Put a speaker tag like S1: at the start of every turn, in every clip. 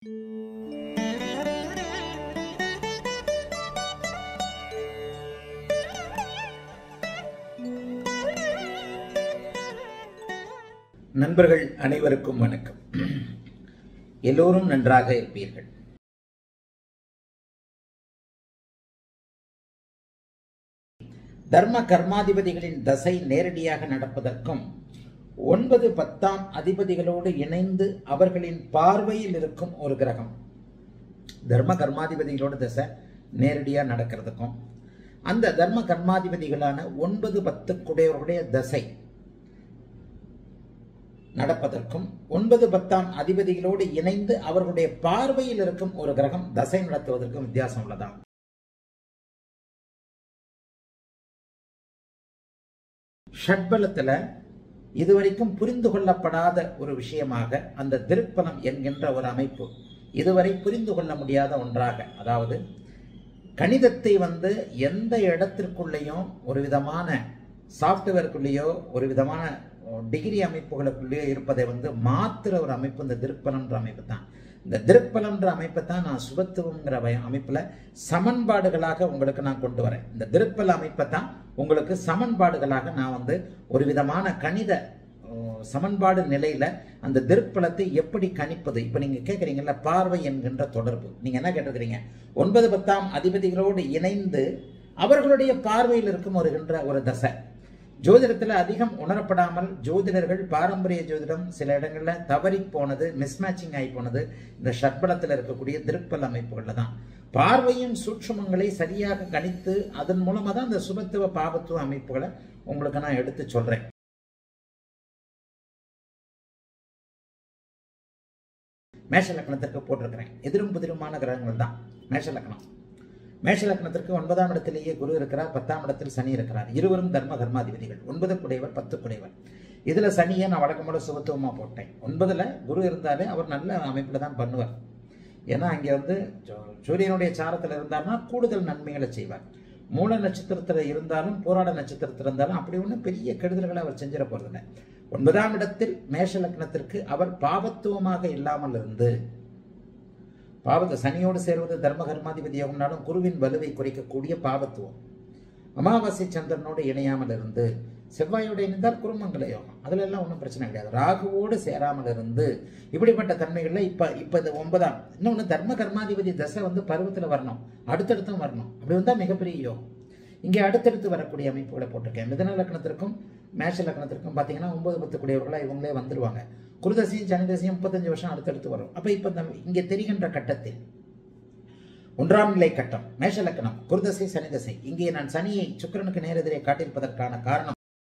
S1: நண்பர்கள் அனைவருக்கும் வணக்கம் எல்லோரும் நன்றாக இருப்பீர்கள் தர்ம கர்மாதிபதிகளின் தசை நேரடியாக நடப்பதற்கும் ஒன்பது பத்தாம் அதிபதிகளோடு இணைந்து அவர்களின் பார்வையில் இருக்கும் ஒரு கிரகம் தர்ம கர்மாதிபதிகளோட தசை நேரடியாக நடக்கிறதுக்கும் அந்த தர்ம கர்மாதிபதிகளான ஒன்பது பத்து குடையவர்களுடைய தசை நடப்பதற்கும் ஒன்பது பத்தாம் அதிபதிகளோடு இணைந்து அவர்களுடைய பார்வையில் இருக்கும் ஒரு கிரகம் தசை நடத்துவதற்கும் வித்தியாசம் உள்ளதா ஷட்பலத்துல இதுவரைக்கும் புரிந்து கொள்ளப்படாத ஒரு விஷயமாக அந்த திருப்பலம் என்கின்ற ஒரு அமைப்பு இதுவரை புரிந்து கொள்ள முடியாத ஒன்றாக அதாவது கணிதத்தை வந்து எந்த இடத்திற்குள்ளேயும் ஒரு விதமான சாஃப்ட்வேருக்குள்ளேயோ ஒரு விதமான டிகிரி அமைப்புகளுக்குள்ளேயோ இருப்பதை வந்து மாத்திர ஒரு அமைப்பு இந்த திருப்பலன்ற அமைப்பு தான் இந்த திருப்பலன்ற அமைப்பை தான் நான் சுபத்துவங்கிற அமைப்பில் சமன்பாடுகளாக உங்களுக்கு நான் கொண்டு வரேன் இந்த திருப்பல அமைப்பை தான் உங்களுக்கு சமன்பாடுகளாக நான் வந்து ஒரு விதமான கணித சமன்பாடு நிலையில அந்த திருப்பலத்தை எப்படி கணிப்பது இப்ப நீங்க கேட்குறீங்கல்ல பார்வை என்கின்ற தொடர்பு நீங்க என்ன கேட்டிருக்கிறீங்க ஒன்பது பத்தாம் அதிபதிகளோடு இணைந்து அவர்களுடைய பார்வையில் இருக்கும் வருகின்ற ஒரு தசை ஜோதிடத்தில் அதிகம் உணரப்படாமல் ஜோதிடர்கள் பாரம்பரிய ஜோதிடம் சில இடங்களில் தவறி போனது மிஸ்மேட்சிங் ஆகி போனது இந்த ஷட்பலத்தில் இருக்கக்கூடிய திருப்பல் அமைப்புகளில் தான் பார்வையின் சூட்சுமங்களை சரியாக கணித்து அதன் மூலமாக தான் இந்த சுபத்துவ பாபத்துவ அமைப்புகளை உங்களுக்கு நான் எடுத்து சொல்றேன் மேஷ லக்னத்திற்கு போட்டிருக்கிறேன் எதிரும் புதிருமான கிரகங்கள் தான் மேஷ லக்னம் மேஷ லக்னத்திற்கு ஒன்பதாம் இடத்திலேயே குரு இருக்கிறார் பத்தாம் இடத்தில் சனி இருக்கிறார் இருவரும் தர்ம கர்மாதிபதிகள் ஒன்பது குடைவர் பத்து குடைவர் இதுல சனியை நான் வழக்கமோட சுபத்துவமா போட்டேன் ஒன்பதுல குரு இருந்தாலே அவர் நல்ல அமைப்புல தான் பண்ணுவார் ஏன்னா அங்கே வந்து சூரியனுடைய சாரத்தில் இருந்தார்னா கூடுதல் நன்மைகளை செய்வார் மூல நட்சத்திரத்தில் இருந்தாலும் போராட நட்சத்திரத்தில் இருந்தாலும் அப்படி ஒன்றும் பெரிய கெடுதல்களை அவர் செஞ்சிட போறதில்லை ஒன்பதாம் இடத்தில் மேஷ லக்னத்திற்கு அவர் பாவத்துவமாக இல்லாமல் இருந்து பாவத்தை சனியோடு சேர்வது தர்ம கர்மாதிபதி யோகம்னாலும் குருவின் வலுவை குறைக்கக்கூடிய பாவத்துவம் அமாவாசை சந்திரனோடு இணையாமல் இருந்து செவ்வாயோடு இணைந்தால் குருமங்கல யோகம் அதுல எல்லாம் ஒன்றும் பிரச்சனை கிடையாது ராகுவோடு சேராமல் இருந்து இப்படிப்பட்ட தன்மைகள்ல இப்ப இப்ப இந்த ஒன்பதாம் இன்னொன்று தர்ம கர்மாதிபதி தசை வந்து பருவத்துல வரணும் அடுத்தடுத்தும் வரணும் அப்படி வந்தா மிகப்பெரிய யோகம் இங்கே அடுத்தடுத்து வரக்கூடிய அமைப்புகளை போட்டிருக்கேன் மிதன லக்னத்திற்கும் மேஷ லக்னத்திற்கும் பார்த்தீங்கன்னா ஒன்பது பத்து கூடியவர்களாக இவங்களே வந்துருவாங்க குருதசையும் சனிதசையும் முப்பத்தஞ்சு வருஷம் அடுத்தடுத்து வரும் அப்போ இப்போ இந்த இங்கே தெரிகின்ற கட்டத்தில் ஒன்றாம் நிலை கட்டம் மேஷ லக்னம் குருதசை சனிதசை இங்கே நான் சனியை சுக்கரனுக்கு நேரெதிரே காட்டியிருப்பதற்கான காரணம்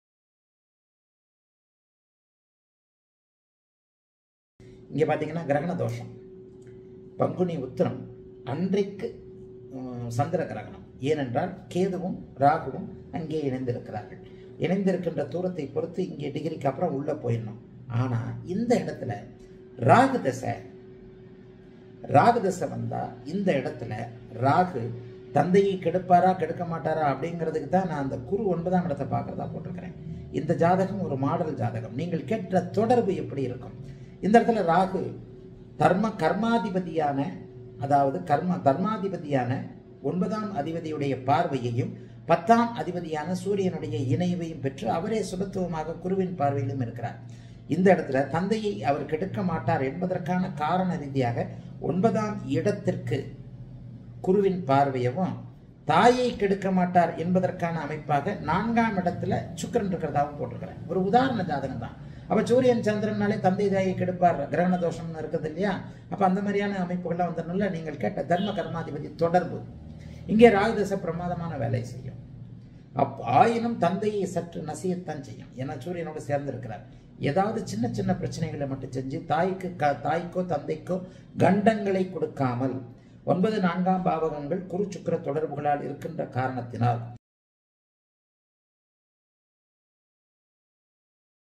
S1: இங்கே பார்த்தீங்கன்னா கிரகண தோஷம் பங்குனி உத்திரம் அன்றைக்கு சந்திர கிரகணம் ஏனென்றால் கேதுவும் ராகுவும் அங்கே இணைந்திருக்கிறார்கள் இணைந்திருக்கின்ற தூரத்தை பொறுத்து இங்கே டிகிரிக்கு அப்புறம் உள்ள போயிடணும் ஆனா இந்த இடத்துல ராகு தசை ராகு தசை வந்தா இந்த இடத்துல ராகு தந்தையை கெடுப்பாரா கெடுக்க மாட்டாரா அப்படிங்கிறதுக்கு தான் நான் அந்த குரு ஒன்பதாம் இடத்தை பார்க்கறதா போட்டிருக்கிறேன் இந்த ஜாதகம் ஒரு மாடல் ஜாதகம் நீங்கள் கேட்ட தொடர்பு எப்படி இருக்கும் இந்த இடத்துல ராகு தர்ம கர்மாதிபதியான அதாவது கர்ம தர்மாதிபதியான ஒன்பதாம் அதிபதியுடைய பார்வையையும் பத்தாம் அதிபதியான சூரியனுடைய இணைவையும் பெற்று அவரே சுபத்துவமாக குருவின் பார்வையிலும் இருக்கிறார் இந்த இடத்துல தந்தையை அவர் கெடுக்க மாட்டார் என்பதற்கான காரண ரீதியாக ஒன்பதாம் இடத்திற்கு குருவின் பார்வையவும் தாயை கெடுக்க மாட்டார் என்பதற்கான அமைப்பாக நான்காம் இடத்துல சுக்கரன் இருக்கிறதாவும் போட்டிருக்கிறேன் ஒரு உதாரண ஜாதகம் தான் அப்ப சூரியன் சந்திரனாலே தந்தை தாயை கெடுப்பார் கிரகண தோஷம்னு இருக்குது இல்லையா அப்ப அந்த மாதிரியான அமைப்புகள்லாம் வந்ததுனால நீங்கள் கேட்ட தர்ம கர்மாதிபதி தொடர்பு இங்கே ராகுதச பிரமாதமான வேலை செய்யும் அப் ஆயினும் தந்தையை சற்று நசியத்தான் செய்யும் ஏன்னா சூரியனோடு சேர்ந்திருக்கிறார் ஏதாவது சின்ன சின்ன பிரச்சனைகளை மட்டும் செஞ்சு தாய்க்கு க தாய்க்கோ தந்தைக்கோ கண்டங்களை கொடுக்காமல் ஒன்பது நான்காம் பாவகங்கள் குரு சுக்கர தொடர்புகளால் இருக்கின்ற காரணத்தினால்